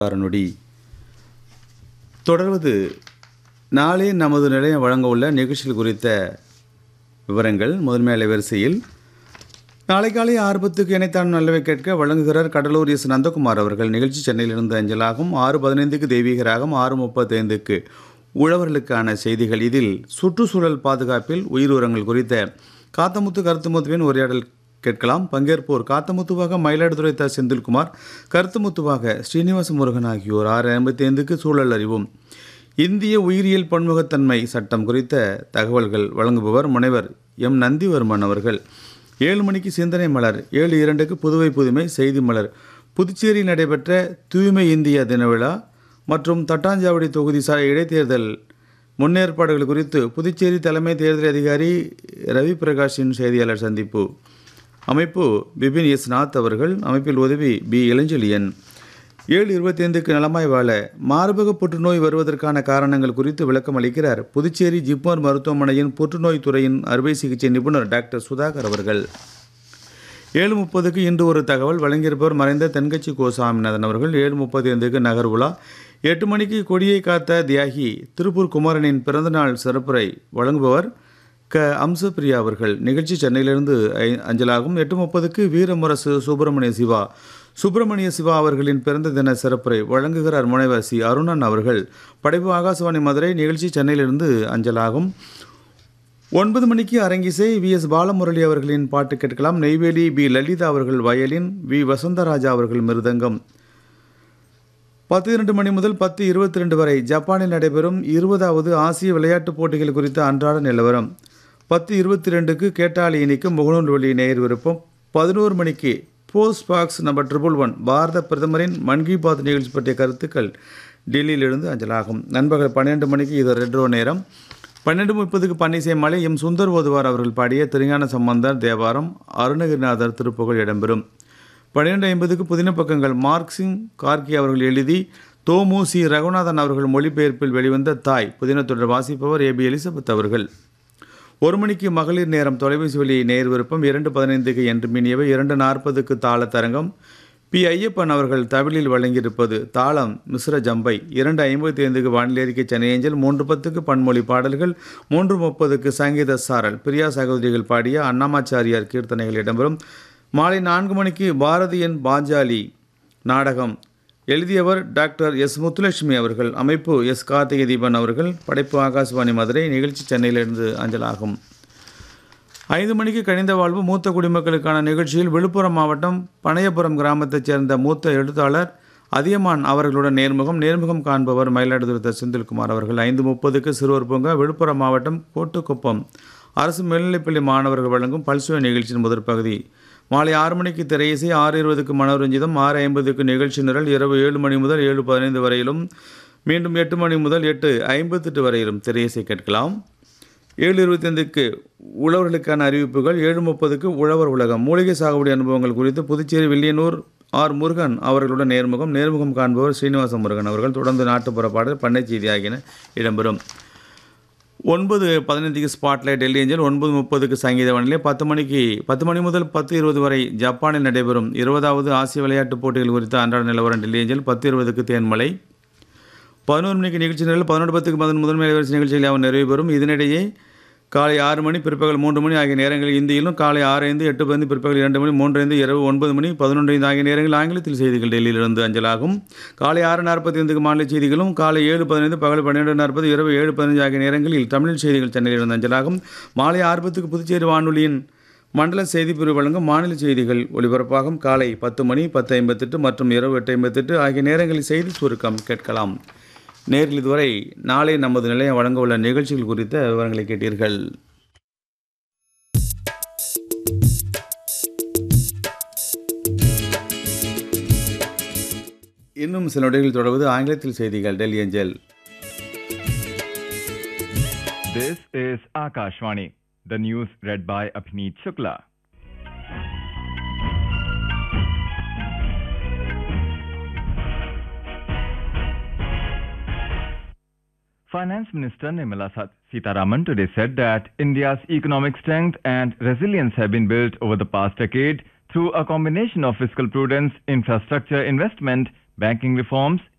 நொடி தொடர்வது நாளே நமது நிலையம் வழங்க உள்ள நிகழ்ச்சிகள் குறித்த விவரங்கள் முதன்மை அலைவரிசையில் நாளை காலை ஆர்வத்துக்கு இணைத்தான் நல்லவை கேட்க வழங்குகிறார் கடலூர் எஸ் நந்தகுமார் அவர்கள் நிகழ்ச்சி சென்னையிலிருந்து அஞ்சலாகும் ஆறு பதினைந்துக்கு தெய்வீகராகும் ஆறு முப்பத்தைந்துக்கு உழவர்களுக்கான செய்திகள் இதில் சுற்றுச்சூழல் பாதுகாப்பில் உயிர் குறித்த காத்தமுத்து கருத்துமுத்துவின் உரையாடல் கேட்கலாம் பங்கேற்போர் காத்தமுத்துவாக மயிலாடுதுறை த செந்தில்குமார் கருத்துமுத்துவாக ஸ்ரீனிவாச முருகன் ஆகியோர் ஆறு ஐம்பத்தி ஐந்துக்கு சூழல் அறிவும் இந்திய உயிரியல் பன்முகத்தன்மை சட்டம் குறித்த தகவல்கள் வழங்குபவர் முனைவர் எம் நந்திவர்மன் அவர்கள் ஏழு மணிக்கு சிந்தனை மலர் ஏழு இரண்டுக்கு புதுவை புதுமை செய்தி மலர் புதுச்சேரியில் நடைபெற்ற தூய்மை இந்தியா தின விழா மற்றும் தட்டாஞ்சாவடி தொகுதி சார் இடைத்தேர்தல் முன்னேற்பாடுகள் குறித்து புதுச்சேரி தலைமை தேர்தல் அதிகாரி ரவி பிரகாஷின் செய்தியாளர் சந்திப்பு அமைப்பு பிபின் எஸ் நாத் அவர்கள் அமைப்பில் உதவி பி இளஞ்செழியன் ஏழு இருபத்தைந்துக்கு நலமாய் வாழ மார்பக புற்றுநோய் வருவதற்கான காரணங்கள் குறித்து விளக்கம் அளிக்கிறார் புதுச்சேரி ஜிப்மர் மருத்துவமனையின் புற்றுநோய் துறையின் அறுவை சிகிச்சை நிபுணர் டாக்டர் சுதாகர் அவர்கள் ஏழு முப்பதுக்கு இன்று ஒரு தகவல் வழங்கியிருப்பவர் மறைந்த தென்கட்சி கோ சாமிநாதன் அவர்கள் ஏழு முப்பத்தி ஐந்துக்கு நகர் உலா எட்டு மணிக்கு கொடியை காத்த தியாகி திருப்பூர் குமாரனின் பிறந்தநாள் சிறப்புரை வழங்குபவர் க அம்சப்பிரியா அவர்கள் நிகழ்ச்சி சென்னையிலிருந்து ஐ- அஞ்சலாகும் எட்டு முப்பதுக்கு வீரமுரசு சுப்பிரமணிய சிவா சுப்பிரமணிய சிவா அவர்களின் பிறந்த தின சிறப்புரை வழங்குகிறார் முனைவர் சி அருணன் அவர்கள் படைப்பு ஆகாசவாணி மதுரை நிகழ்ச்சி சென்னையிலிருந்து அஞ்சலாகும் ஒன்பது மணிக்கு அரங்கிசை வி எஸ் பாலமுரளி அவர்களின் பாட்டு கேட்கலாம் நெய்வேலி பி லலிதா அவர்கள் வயலின் வி வசந்தராஜா அவர்கள் மிருதங்கம் பத்து இரண்டு மணி முதல் பத்து இருபத்தி ரெண்டு வரை ஜப்பானில் நடைபெறும் இருபதாவது ஆசிய விளையாட்டுப் போட்டிகள் குறித்த அன்றாட நிலவரம் பத்து இருபத்தி ரெண்டுக்கு கேட்டாளி இனிக்கு முகநூல் வழி நேயர் விருப்பம் பதினோரு மணிக்கு post box number triple one பாரத பிரதமரின் மன் கி பாத் நிகழ்ச்சி பற்றிய கருத்துக்கள் டெல்லியிலிருந்து அஞ்சலாகும் நண்பகல் பன்னிரெண்டு மணிக்கு இது ரெட்ரோ நேரம் பன்னெண்டு முப்பதுக்கு பன்னிசை மலை எம் சுந்தர் ஓதுவார் அவர்கள் பாடிய திருஞான சம்பந்தர் தேவாரம் அருணகிரிநாதர் திருப்புகழ் இடம்பெறும் பன்னிரெண்டு ஐம்பதுக்கு புதின பக்கங்கள் மார்க்சிங் கார்கி அவர்கள் எழுதி தோமு சி ரகுநாதன் அவர்கள் மொழிபெயர்ப்பில் வெளிவந்த தாய் புதினத்தொடர் வாசிப்பவர் ஏபி எலிசபெத் அவர்கள் ஒரு மணிக்கு மகளிர் நேரம் தொலைபேசி வழி நேர் விருப்பம் இரண்டு பதினைந்துக்கு என்று மினியவை இரண்டு நாற்பதுக்கு தாள தரங்கம் பி ஐயப்பன் அவர்கள் தமிழில் வழங்கியிருப்பது தாளம் மிஸ்ர ஜம்பை இரண்டு ஐம்பத்தி ஐந்துக்கு வானிலை அறிக்கை சென்னை ஏஞ்சல் மூன்று பத்துக்கு பன்மொழி பாடல்கள் மூன்று முப்பதுக்கு சங்கீத சாரல் பிரியா சகோதரிகள் பாடிய அண்ணாமாச்சாரியார் கீர்த்தனைகள் இடம்பெறும் மாலை நான்கு மணிக்கு பாரதியன் பாஞ்சாலி நாடகம் எழுதியவர் டாக்டர் எஸ் முத்துலட்சுமி அவர்கள் அமைப்பு எஸ் கார்த்திகை தீபன் அவர்கள் படைப்பு ஆகாசவாணி மதுரை நிகழ்ச்சி சென்னையிலிருந்து அஞ்சலாகும் ஐந்து மணிக்கு கணித வாழ்வு மூத்த குடிமக்களுக்கான நிகழ்ச்சியில் விழுப்புரம் மாவட்டம் பனையபுரம் கிராமத்தைச் சேர்ந்த மூத்த எழுத்தாளர் அதியமான் அவர்களுடன் நேர்முகம் நேர்முகம் காண்பவர் மயிலாடுதுறை செந்தில்குமார் அவர்கள் ஐந்து முப்பதுக்கு சிறுவர் பூங்கா விழுப்புரம் மாவட்டம் கோட்டுக்குப்பம் அரசு மேல்நிலைப்பள்ளி மாணவர்கள் வழங்கும் பல்சுவை நிகழ்ச்சியின் முதற் பகுதி மாலை ஆறு மணிக்கு திரையிசை ஆறு இருபதுக்கு மனோரஞ்சிதம் ஆறு ஐம்பதுக்கு நிகழ்ச்சி நிரல் இரவு ஏழு மணி முதல் ஏழு பதினைந்து வரையிலும் மீண்டும் எட்டு மணி முதல் எட்டு ஐம்பத்தெட்டு வரையிலும் திரையிசை கேட்கலாம் ஏழு இருபத்தைந்துக்கு உழவர்களுக்கான அறிவிப்புகள் ஏழு முப்பதுக்கு உழவர் உலகம் மூலிகை சாகுபடி அனுபவங்கள் குறித்து புதுச்சேரி வில்லியனூர் ஆர் முருகன் அவர்களுடன் நேர்முகம் நேர்முகம் காண்பவர் ஸ்ரீனிவாச முருகன் அவர்கள் தொடர்ந்து நாட்டுப்புற பாடல் பண்ணை செய்தி ஆகியன இடம்பெறும் ஒன்பது பதினைந்துக்கு ஸ்பாட்லைட் டெல்லி ஏஞ்சல் ஒன்பது முப்பதுக்கு சங்கீத வானிலை பத்து மணிக்கு பத்து மணி முதல் பத்து இருபது வரை ஜப்பானில் நடைபெறும் இருபதாவது ஆசிய விளையாட்டுப் போட்டிகள் குறித்த அன்றாட நிலவரம் டெல்லி ஏஞ்சல் பத்து இருபதுக்கு தேன்மலை பதினோரு மணிக்கு நிகழ்ச்சி நிரல் பதினொன்று பத்துக்கு பதினொன்று முதன்மை அலைவரிசை நிகழ்ச்சிகள் அவன் நிறைவு பெறும் இதனிடையே காலை ஆறு மணி பிற்பகல் மூன்று மணி ஆகிய நேரங்களில் இந்தியிலும் காலை ஆறு ஐந்து எட்டு பதினைந்து பிற்பகல் இரண்டு மணி மூன்று ஐந்து இரவு ஒன்பது மணி பதினொன்று ஐந்து ஆகிய நேரங்களில் ஆங்கிலத்தில் செய்திகள் டெல்லியிலிருந்து அஞ்சலாகும் காலை ஆறு நாற்பத்தி ஐந்துக்கு மாநில செய்திகளும் காலை ஏழு பதினைந்து பகல் பன்னிரெண்டு நாற்பது இரவு ஏழு பதினஞ்சு ஆகிய நேரங்களில் தமிழ் செய்திகள் சென்னையிலிருந்து அஞ்சலாகும் மாலை ஆறு பத்துக்கு புதுச்சேரி வானொலியின் மண்டல செய்திப்பிரிவு வழங்கும் மாநில செய்திகள் ஒலிபரப்பாகும் காலை பத்து மணி பத்து ஐம்பத்தெட்டு மற்றும் இரவு எட்டு ஐம்பத்தெட்டு ஆகிய நேரங்களில் செய்தி சுருக்கம் கேட்கலாம் நேரில் இதுவரை நாளை நமது நிலையம் வழங்க உள்ள நிகழ்ச்சிகள் குறித்த விவரங்களை கேட்டீர்கள் இன்னும் சில நொடிகள் தொடர்வது ஆங்கிலத்தில் செய்திகள் டெல்லி ஏஞ்சல் This is Akashvani. The news read by Apneet Shukla. Finance Minister Nirmala Sat- Sitaraman today said that India's economic strength and resilience have been built over the past decade through a combination of fiscal prudence, infrastructure investment, Banking reforms